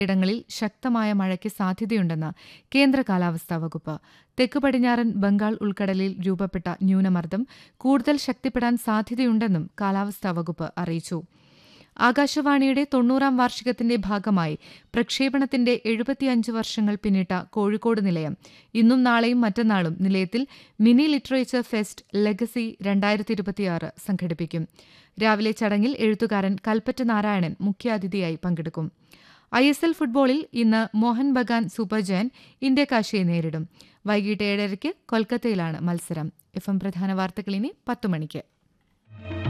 ഇടങ്ങളിൽ ശക്തമായ മഴയ്ക്ക് സാധ്യതയുണ്ടെന്ന് കേന്ദ്ര കാലാവസ്ഥാ വകുപ്പ് തെക്ക് പടിഞ്ഞാറൻ ബംഗാൾ ഉൾക്കടലിൽ രൂപപ്പെട്ട ന്യൂനമർദ്ദം കൂടുതൽ ശക്തിപ്പെടാൻ സാധ്യതയുണ്ടെന്നും കാലാവസ്ഥാ വകുപ്പ് അറിയിച്ചു ആകാശവാണിയുടെ തൊണ്ണൂറാം വാർഷികത്തിന്റെ ഭാഗമായി പ്രക്ഷേപണത്തിന്റെ എഴുപത്തിയഞ്ച് വർഷങ്ങൾ പിന്നിട്ട കോഴിക്കോട് നിലയം ഇന്നും നാളെയും മറ്റന്നാളും നിലയത്തിൽ മിനി ലിറ്ററേച്ചർ ഫെസ്റ്റ് ലെഗസി രണ്ടായിരത്തി ഇരുപത്തിയാറ് സംഘടിപ്പിക്കും രാവിലെ ചടങ്ങിൽ എഴുത്തുകാരൻ കൽപ്പറ്റ നാരായണൻ മുഖ്യാതിഥിയായി പങ്കെടുക്കും ഐ എസ് എൽ ഫുട്ബോളിൽ ഇന്ന് മോഹൻ ബഗാൻ സൂപ്പർ ജയൻ ഇന്ത്യക്കാശിയെ നേരിടും വൈകിട്ട് ഏഴരയ്ക്ക് കൊൽക്കത്തയിലാണ് മത്സരം എഫ് എം പ്രധാന വാർത്തകൾ ഇനി പത്തു മണിക്ക്